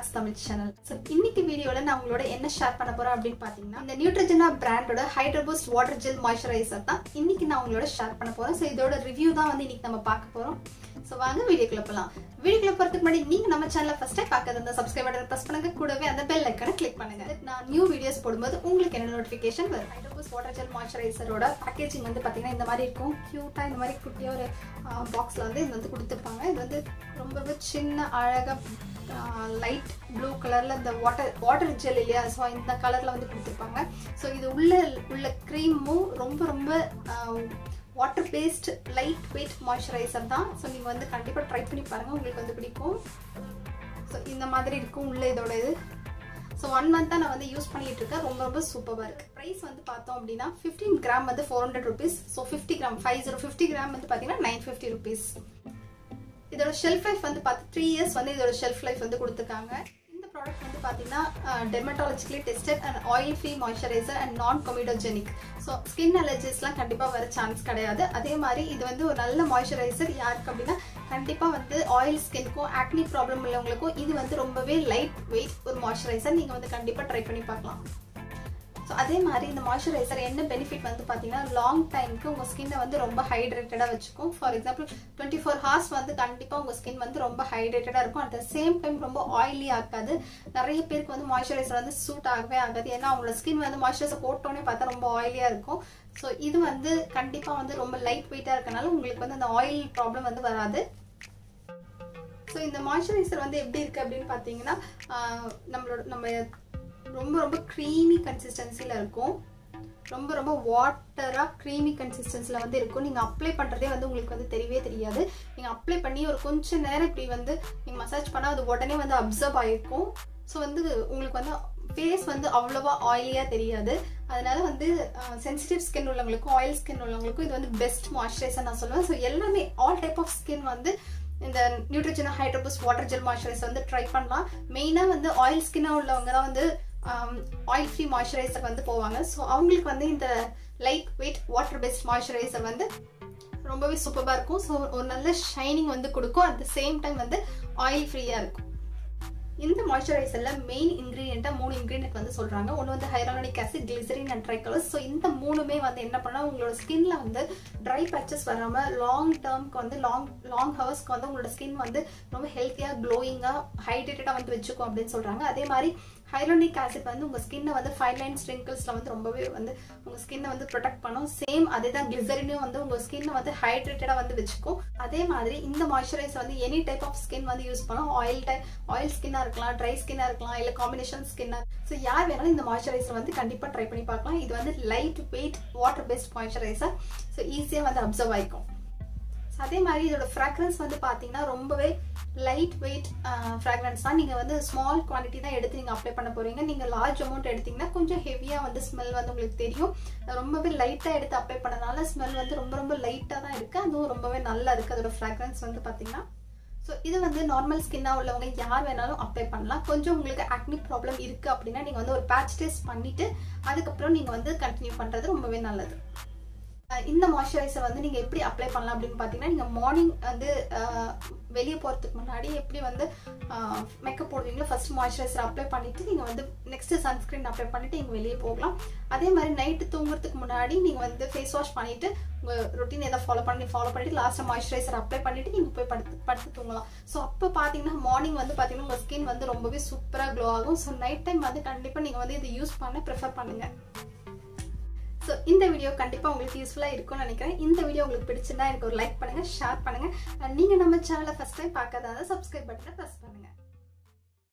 tax Tamil channel so இன்னைக்கு வீடியோவில் நான் உங்களோட என்ன ஷேர் பண்ண போறேன் அப்படின்னு பார்த்தீங்கன்னா இந்த நியூட்ரஜனா பிராண்டோட ஹைட்ரோபூஸ்ட் வாட்டர் ஜெல் மாய்ஸ்சரைசர் தான் இன்னைக்கு நான் உங்களோட ஷேர் பண்ண போறேன் ஸோ இதோட ரிவ்யூ தான் வந்து இன்னைக்கு நம்ம பார்க்க போறோம் ஸோ வாங்க வீடியோக்குள்ள போகலாம் வீடியோக்குள்ள போகிறதுக்கு முன்னாடி நீங்க நம்ம சேனலை ஃபர்ஸ்ட் டைம் பார்க்கறது அந்த சப்ஸ்கிரைப் பட்டன் ப்ரெஸ் பண்ணுங்க கூடவே அந்த பெல் ஐக்கனை கிளிக் பண்ணுங்க நான் நியூ வீடியோஸ் போடும்போது உங்களுக்கு என்ன நோட்டிஃபிகேஷன் வரும் ஹைட்ரோபூஸ்ட் வாட்டர் ஜெல் மாய்ஸ்சரைசரோட பேக்கேஜிங் வந்து பார்த்தீங்கன்னா இந்த மாதிரி இருக்கும் க்யூட்டாக இந்த மாதிரி குட்டியாக ஒரு பாக்ஸில் வந்து இது வந்து கொடுத்துருப்பாங்க இது வந்து ரொம்பவே சின்ன அழகாக லைட் ப்ளூ கலரில் இந்த வாட்டர் வாட்டர் ஜெல் இல்லையா ஸோ இந்த கலரில் வந்து கொடுத்துருப்பாங்க ஸோ இது உள்ள உள்ள க்ரீமும் ரொம்ப ரொம்ப water based light weight moisturiser தான் ஸோ நீங்கள் வந்து கண்டிப்பாக ட்ரை பண்ணி பாருங்கள் உங்களுக்கு வந்து பிடிக்கும் ஸோ இந்த மாதிரி இருக்கும் உள்ள இதோட இது ஸோ ஒன் மந்த்தாக நான் வந்து யூஸ் பண்ணிட்டு இருக்கேன் ரொம்ப ரொம்ப சூப்பராக இருக்குது ப்ரைஸ் வந்து பார்த்தோம் அப்படின்னா ஃபிஃப்டீன் கிராம் வந்து four hundred rupees so fifty gram five zero fifty gram வந்து பார்த்தீங்கன்னா நைன் ஃபிஃப்டி ருபீஸ் இதோட ஷெல்ஃப் லைஃப் வந்து பார்த்து த்ரீ இயர்ஸ் வந்து இதோட ஷெல்ஃப் லைஃப் வந்து கொடுத்துருக்காங்க இந்த ப்ராடக்ட் வந்து பார்த்தீங்கன்னா dermatologically tested and oil free moisturiser and non comedogenic so skin அலர்ஜிஸ்லாம் கண்டிப்பாக வர சான்ஸ் கிடையாது அதே மாதிரி இது வந்து ஒரு நல்ல மாய்ஸ்சரைசர் யாருக்கு அப்படின்னா கண்டிப்பாக வந்து ஆயில் ஸ்கின்க்கும் ஆக்னி ப்ராப்ளம் உள்ளவங்களுக்கும் இது வந்து ரொம்பவே லைட் வெயிட் ஒரு மாய்ஸ்சரைசர் நீங்கள் வந்து கண்டிப்பாக ட்ரை பண்ணி பார்க்கலாம் ஸோ அதே மாதிரி இந்த மாய்ஸ்சரைசர் என்ன பெனிஃபிட் வந்து பார்த்தீங்கன்னா லாங் டைமுக்கு உங்கள் ஸ்கின்னை வந்து ரொம்ப ஹைட்ரேட்டடாக வச்சுக்கும் for example twenty four hours வந்து கண்டிப்பாக உங்கள் ஸ்கின் வந்து ரொம்ப ஹைட்ரேட்டடாக இருக்கும் அட் த சேம் டைம் ரொம்ப ஆயிலி ஆகாது நிறைய பேருக்கு வந்து மாய்ஸ்சரைசர் வந்து சூட் ஆகவே ஆகாது ஏன்னா அவங்களோட ஸ்கின் வந்து மாய்ஸ்சரைசர் போட்டோன்னே பார்த்தா ரொம்ப ஆயிலியாக இருக்கும் ஸோ இது வந்து கண்டிப்பாக வந்து ரொம்ப லைட் வெயிட்டாக இருக்கனால உங்களுக்கு வந்து அந்த ஆயில் ப்ராப்ளம் வந்து வராது ஸோ இந்த மாய்ஸ்சரைசர் வந்து எப்படி இருக்குது அப்படின்னு பார்த்தீங்கன்னா நம்மளோட நம்ம ரொம்ப ரொம்ப க்ரீமி கன்சிஸ்டன்சியில் இருக்கும் ரொம்ப ரொம்ப வாட்டராக க்ரீமி கன்சிஸ்டன்சியில் வந்து இருக்கும் நீங்கள் அப்ளை பண்ணுறதே வந்து உங்களுக்கு வந்து தெரியவே தெரியாது நீங்கள் அப்ளை பண்ணி ஒரு கொஞ்சம் நேரம் இப்படி வந்து நீங்கள் மசாஜ் பண்ணால் அது உடனே வந்து அப்சர்வ் ஆகிருக்கும் ஸோ வந்து உங்களுக்கு வந்து ஃபேஸ் வந்து அவ்வளோவா ஆயிலியாக தெரியாது அதனால வந்து சென்சிட்டிவ் ஸ்கின் உள்ளவங்களுக்கும் ஆயில் ஸ்கின் உள்ளவங்களுக்கும் இது வந்து பெஸ்ட் மாய்ஸ்சரைசர் நான் சொல்லுவேன் ஸோ எல்லாமே ஆல் டைப் ஆஃப் ஸ்கின் வந்து இந்த Neutrogena Hydro Boost water gel moisturiser வந்து ட்ரை பண்ணலாம் மெயினாக வந்து ஆயில் ஸ்கின்னாக உள்ளவங்க தான் வந்து ஆயில் ஃப்ரீ மாய்ஸ்சரைசர் வந்து போவாங்க ஸோ அவங்களுக்கு வந்து இந்த light weight water based moisturiser வந்து ரொம்பவே சூப்பராக இருக்கும் ஸோ ஒரு நல்ல ஷைனிங் வந்து கொடுக்கும் அட் த சேம் டைம் வந்து ஆயில் ஃப்ரீயாக இருக்கும் இந்த மாய்ஸ்சரைசரில் மெயின் இன்க்ரீடியண்ட்டாக மூணு இன்க்ரீடியன்ட் வந்து சொல்கிறாங்க ஒன்று வந்து ஹைரானிக் ஆசிட் கிளிசரின் அண்ட் ட்ரைகலர்ஸ் ஸோ இந்த மூணுமே வந்து என்ன பண்ணால் உங்களோட ஸ்கின்ல வந்து ட்ரை பேச்சஸ் வராமல் லாங் டேர்ம்க்கு வந்து லாங் லாங் ஹவர்ஸ்க்கு வந்து உங்களோட ஸ்கின் வந்து ரொம்ப ஹெல்த்தியாக க்ளோயிங்காக ஹைட்ரேட்டடாக வந்து வச்சுக்கும் அப்படின்னு சொல்கிறாங்க அதே மாதிரி ஹைரோனிக் ஆசிட் வந்து உங்கள் ஸ்கின்னை வந்து ஃபைன் லைன் ஸ்ட்ரிங்கிள்ஸில் வந்து ரொம்பவே வந்து உங்கள் ஸ்கின்னை வந்து ப்ரொடெக்ட் பண்ணும் சேம் அதே தான் கிளிசரினும் வந்து உங்கள் ஸ்கின்னை வந்து ஹைட்ரேட்டடாக வந்து வச்சுக்கும் அதே மாதிரி இந்த மாய்ஸ்சரைசர் வந்து எனி டைப் ஆஃப் ஸ்கின் வந்து யூஸ் பண்ணும் ஆயில் டைப் ஆயில் ஸ்கின்னாக இருக்கலாம் ட்ரை ஸ்கின்னாக இருக்கலாம் இல்லை காம்பினேஷன் ஸ்கின்னாக ஸோ யார் வேணாலும் இந்த மாய்ஸ்சரைசர் வந்து கண்டிப்பாக ட்ரை பண்ணி பார்க்கலாம் இது வந்து light weight water based moisturiser so ஈஸியாக வந்து அப்சர்வ் ஆகிக்கும் அதே மாதிரி இதோட ஃப்ராக்ரன்ஸ் வந்து பார்த்தீங்கன்னா ரொம்பவே லைட் வெயிட் ஃப்ராக்ரன்ஸ் தான் நீங்கள் வந்து ஸ்மால் குவான்டிட்டி தான் எடுத்து நீங்கள் அப்ளை பண்ண போகிறீங்க நீங்கள் லார்ஜ் அமௌண்ட் எடுத்தீங்கன்னா கொஞ்சம் ஹெவியாக வந்து ஸ்மெல் வந்து உங்களுக்கு தெரியும் ரொம்பவே லைட்டாக எடுத்து அப்ளை பண்ணனால ஸ்மெல் வந்து ரொம்ப ரொம்ப லைட்டாக தான் இருக்குது அதுவும் ரொம்பவே நல்லா இருக்குது அதோட ஃப்ராக்ரன்ஸ் வந்து பார்த்தீங்கன்னா ஸோ இது வந்து நார்மல் ஸ்கின்னாக உள்ளவங்க யார் வேணாலும் அப்ளை பண்ணலாம் கொஞ்சம் உங்களுக்கு ஆக்னி ப்ராப்ளம் இருக்குது அப்படின்னா நீங்கள் வந்து ஒரு பேட்ச் டெஸ்ட் பண்ணிவிட்டு அதுக்கப்புறம் நீங்கள் வந்து கண்டினியூ பண்ணுறது ரொம்பவே நல்லது இந்த மாய்ஸ்சரைசர் வந்து நீங்கள் எப்படி அப்ளை பண்ணலாம் அப்படின்னு பார்த்தீங்கன்னா நீங்கள் மார்னிங் வந்து வெளியே போகிறதுக்கு முன்னாடி எப்படி வந்து மேக்கப் போடுவீங்களோ ஃபர்ஸ்ட் மாய்ஸ்சரைசர் அப்ளை பண்ணிவிட்டு நீங்கள் வந்து நெக்ஸ்ட்டு சன்ஸ்க்ரீன் அப்ளை பண்ணிவிட்டு நீங்கள் வெளியே போகலாம் அதே மாதிரி நைட்டு தூங்குறதுக்கு முன்னாடி நீங்கள் வந்து ஃபேஸ் வாஷ் பண்ணிவிட்டு உங்கள் ரொட்டீன் எதாவது ஃபாலோ பண்ணி ஃபாலோ பண்ணிவிட்டு லாஸ்ட்டாக மாய்ஸ்சரைசர் அப்ளை பண்ணிவிட்டு நீங்கள் போய் படுத்து படுத்து தூங்கலாம் ஸோ அப்போ பார்த்தீங்கன்னா மார்னிங் வந்து பார்த்தீங்கன்னா உங்கள் ஸ்கின் வந்து ரொம்பவே சூப்பராக க்ளோ ஆகும் ஸோ நைட் டைம் வந்து கண்டிப்பாக நீங்கள் வந்து இதை யூஸ் பண்ண ப்ரிஃபர் பண்ணுங்கள் ஸோ இந்த வீடியோ கண்டிப்பாக உங்களுக்கு யூஸ்ஃபுல்லாக இருக்கும்னு நினைக்கிறேன் இந்த வீடியோ உங்களுக்கு பிடிச்சிருந்தா எனக்கு ஒரு லைக் பண்ணுங்கள் ஷேர் பண்ணுங்கள் நீங்கள் நம்ம சேனலை ஃபஸ்ட் டைம் பார்க்காத சப்ஸ்கிரைப் பட்டனை ப்ரெஸ் பண்ணுங்கள்